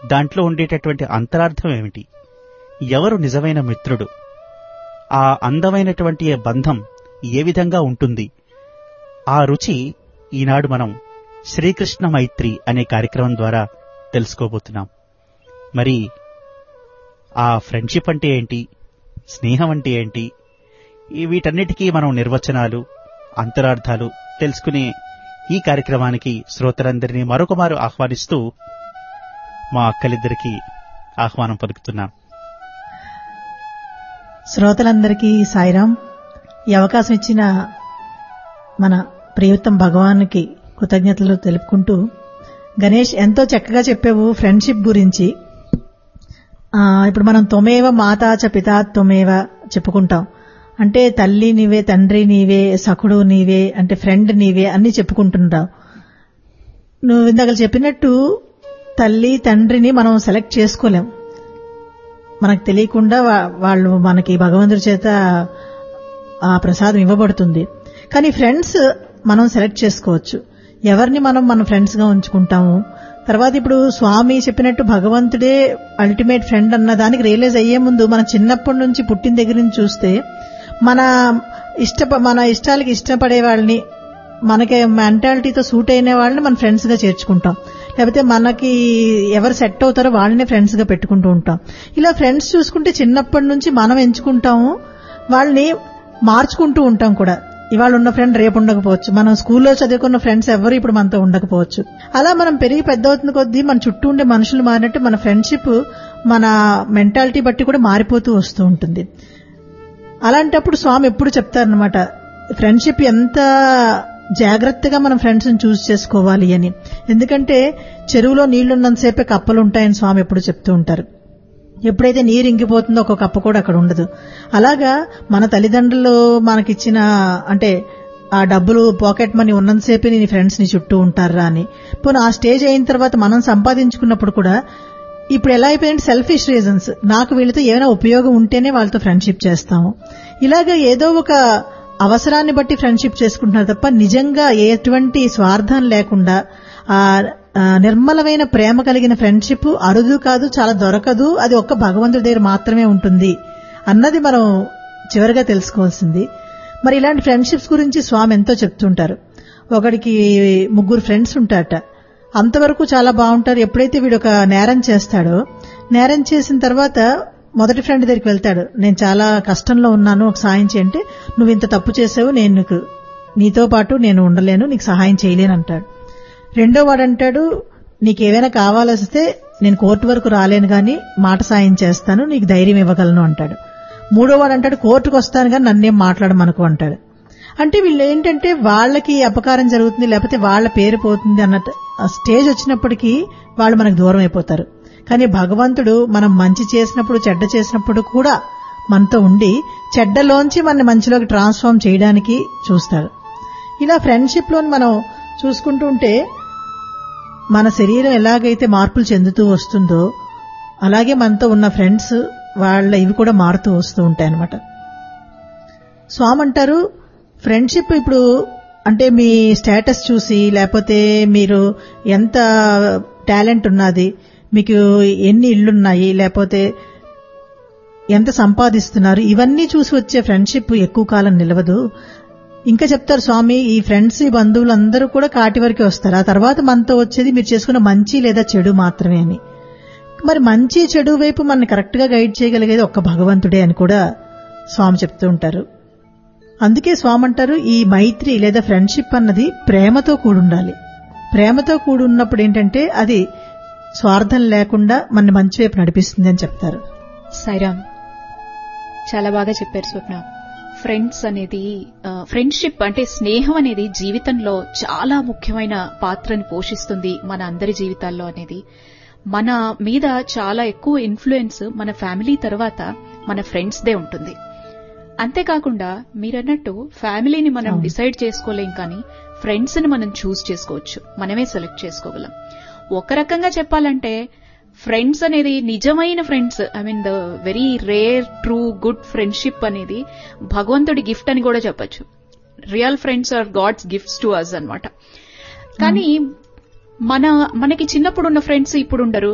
దాంట్లో ఉండేటటువంటి అంతరార్థం ఏమిటి ఎవరు నిజమైన మిత్రుడు ఆ అందమైనటువంటి ఏ బంధం ఏ విధంగా ఉంటుంది ఆ రుచి ఈనాడు మనం శ్రీకృష్ణ మైత్రి అనే కార్యక్రమం ద్వారా తెలుసుకోబోతున్నాం మరి ఆ ఫ్రెండ్షిప్ అంటే ఏంటి స్నేహం అంటే ఏంటి ఈ వీటన్నిటికీ మనం నిర్వచనాలు అంతరార్థాలు తెలుసుకునే ఈ కార్యక్రమానికి శ్రోతలందరినీ మరొకమారు ఆహ్వానిస్తూ మా అక్కలిద్దరికీ ఆహ్వానం పలుకుతున్నాం శ్రోతలందరికీ సాయిరాం ఈ అవకాశం ఇచ్చిన మన ప్రియతం భగవానికి కృతజ్ఞతలు తెలుపుకుంటూ గణేష్ ఎంతో చక్కగా చెప్పావు ఫ్రెండ్షిప్ గురించి ఆ, ఇప్పుడు మనం తొమేవ మాతా చ పితా తొమేవ చెప్పుకుంటాం అంటే తల్లి నీవే తండ్రి నీవే సఖుడు నీవే అంటే ఫ్రెండ్ నీవే అన్ని చెప్పుకుంటుంటాం నువ్వు ఇందాక చెప్పినట్టు తల్లి తండ్రిని మనం సెలెక్ట్ చేసుకోలేం మనకు తెలియకుండా వా- వాళ్ళు మనకి భగవంతుడి చేత ఆ ప్రసాదం ఇవ్వబడుతుంది కానీ ఫ్రెండ్స్ మనం సెలెక్ట్ చేసుకోవచ్చు ఎవరిని మనం మన ఫ్రెండ్స్ గా ఉంచుకుంటాము తర్వాత ఇప్పుడు స్వామి చెప్పినట్టు భగవంతుడే అల్టిమేట్ ఫ్రెండ్ అన్న దానికి రియలైజ్ అయ్యే ముందు మన చిన్నప్పటి నుంచి పుట్టిన దగ్గర నుంచి చూస్తే మన ఇష్ట మన ఇష్టాలకి ఇష్టపడే వాళ్ళని మనకి మెంటాలిటీతో సూట్ అయిన వాళ్ళని మన ఫ్రెండ్స్ గా చేర్చుకుంటాం లేకపోతే మనకి ఎవరు సెట్ అవుతారో వాళ్ళనే ఫ్రెండ్స్ గా పెట్టుకుంటూ ఉంటాం ఇలా ఫ్రెండ్స్ చూసుకుంటే చిన్నప్పటి నుంచి మనం ఎంచుకుంటాము వాళ్ళని మార్చుకుంటూ ఉంటాం కూడా ఇవాళ ఉన్న ఫ్రెండ్ రేపు ఉండకపోవచ్చు మనం స్కూల్లో చదువుకున్న ఫ్రెండ్స్ ఎవరు ఇప్పుడు మనతో ఉండకపోవచ్చు అలా మనం పెరిగి పెద్ద అవుతున్న కొద్దీ మన చుట్టూ ఉండే మనుషులు మారినట్టు మన ఫ్రెండ్షిప్ మన మెంటాలిటీ బట్టి కూడా మారిపోతూ వస్తూ ఉంటుంది అలాంటప్పుడు స్వామి ఎప్పుడు చెప్తారనమాట ఫ్రెండ్షిప్ ఎంత జాగ్రత్తగా మనం ఫ్రెండ్స్ చూస్ చేసుకోవాలి అని ఎందుకంటే చెరువులో నీళ్లున్నంతసేపే కప్పలు ఉంటాయని స్వామి ఎప్పుడు చెప్తూ ఉంటారు ఎప్పుడైతే నీరు ఇంకిపోతుందో ఒక కప్ప కూడా అక్కడ ఉండదు అలాగా మన తల్లిదండ్రులు మనకిచ్చిన అంటే ఆ డబ్బులు పాకెట్ మనీ ఉన్నంతసేపే నీ ఫ్రెండ్స్ ని చుట్టూ ఉంటారా అని పోనీ ఆ స్టేజ్ అయిన తర్వాత మనం సంపాదించుకున్నప్పుడు కూడా ఇప్పుడు ఎలా అయిపోయిందంటే సెల్ఫిష్ రీజన్స్ నాకు వీళ్ళతో ఏమైనా ఉపయోగం ఉంటేనే వాళ్ళతో ఫ్రెండ్షిప్ చేస్తాము ఇలాగ ఏదో ఒక అవసరాన్ని బట్టి ఫ్రెండ్షిప్ చేసుకుంటున్నారు తప్ప నిజంగా ఎటువంటి స్వార్థం లేకుండా ఆ ఆ, నిర్మలమైన ప్రేమ కలిగిన ఫ్రెండ్షిప్ అరుదు కాదు చాలా దొరకదు అది ఒక్క భగవంతుడి దగ్గర మాత్రమే ఉంటుంది అన్నది మనం చివరిగా తెలుసుకోవాల్సింది మరి ఇలాంటి ఫ్రెండ్షిప్స్ గురించి స్వామి ఎంతో చెప్తుంటారు ఒకడికి ముగ్గురు ఫ్రెండ్స్ ఉంటారట అంతవరకు చాలా బాగుంటారు ఎప్పుడైతే వీడు ఒక నేరం చేస్తాడో నేరం చేసిన తర్వాత మొదటి ఫ్రెండ్ దగ్గరికి వెళ్తాడు నేను చాలా కష్టంలో ఉన్నాను ఒక సాయం చేయంటే నువ్వు ఇంత తప్పు చేసావు నేను నీకు నీతో పాటు నేను ఉండలేను నీకు సహాయం చేయలేను అంటాడు రెండో వాడు అంటాడు నీకు ఏవైనా కావాల్సి నేను కోర్టు వరకు రాలేను గాని మాట సాయం చేస్తాను నీకు ధైర్యం ఇవ్వగలను అంటాడు మూడో వాడు అంటాడు కోర్టుకు వస్తాను కానీ నన్నేం మాట్లాడమనుకో అంటాడు అంటే వీళ్ళు ఏంటంటే వాళ్ళకి అపకారం జరుగుతుంది లేకపోతే వాళ్ళ పేరు పోతుంది అన్న ఆ స్టేజ్ వచ్చినప్పటికీ వాళ్ళు మనకు దూరం అయిపోతారు కానీ భగవంతుడు మనం మంచి చేసినప్పుడు చెడ్డ చేసినప్పుడు కూడా మనతో ఉండి చెడ్డలోంచి మన మంచిలోకి ట్రాన్స్ఫార్మ్ చేయడానికి చూస్తాడు ఇలా ఫ్రెండ్షిప్ లోని మనం చూసుకుంటూ ఉంటే మన శరీరం ఎలాగైతే మార్పులు చెందుతూ వస్తుందో అలాగే మనతో ఉన్న ఫ్రెండ్స్ వాళ్ళ ఇవి కూడా మారుతూ వస్తూ ఉంటాయి అనమాట స్వామి అంటారు ఫ్రెండ్షిప్ ఇప్పుడు అంటే మీ స్టేటస్ చూసి లేకపోతే మీరు ఎంత టాలెంట్ ఉన్నది మీకు ఎన్ని ఇళ్లున్నాయి లేకపోతే ఎంత సంపాదిస్తున్నారు ఇవన్నీ చూసి వచ్చే ఫ్రెండ్షిప్ ఎక్కువ కాలం నిలవదు ఇంకా చెప్తారు స్వామి ఈ ఫ్రెండ్స్ ఈ బంధువులు అందరూ కూడా కాటి వరకే వస్తారు ఆ తర్వాత మనతో వచ్చేది మీరు చేసుకున్న మంచి లేదా చెడు మాత్రమే అని మరి మంచి చెడు వైపు మన కరెక్ట్ గా గైడ్ చేయగలిగేది ఒక్క భగవంతుడే అని కూడా స్వామి చెప్తూ ఉంటారు అందుకే స్వామి అంటారు ఈ మైత్రి లేదా ఫ్రెండ్షిప్ అన్నది ప్రేమతో కూడుండాలి ప్రేమతో కూడి ఉన్నప్పుడు ఏంటంటే అది స్వార్థం లేకుండా మన మంచి వైపు నడిపిస్తుంది అని చెప్తారు సైరామ్ చాలా బాగా చెప్పారు స్వప్న ఫ్రెండ్స్ అనేది ఫ్రెండ్షిప్ అంటే స్నేహం అనేది జీవితంలో చాలా ముఖ్యమైన పాత్రని పోషిస్తుంది మన అందరి జీవితాల్లో అనేది మన మీద చాలా ఎక్కువ ఇన్ఫ్లుయెన్స్ మన ఫ్యామిలీ తర్వాత మన ఫ్రెండ్స్ దే ఉంటుంది అంతేకాకుండా మీరన్నట్టు ఫ్యామిలీని మనం అవును. డిసైడ్ చేసుకోలేం కానీ ఫ్రెండ్స్ ని మనం చూస్ చేసుకోవచ్చు మనమే సెలెక్ట్ చేసుకోగలం ఒక రకంగా చెప్పాలంటే ఫ్రెండ్స్ అనేది నిజమైన friends I mean the very rare true good friendship అనేది భగవంతుడి గిఫ్ట్ అని కూడా చెప్పొచ్చు real friends are God's gifts to us అన్నమాట కానీ మన మనకి చిన్నప్పుడు ఉన్న ఫ్రెండ్స్ ఇప్పుడు ఉండరు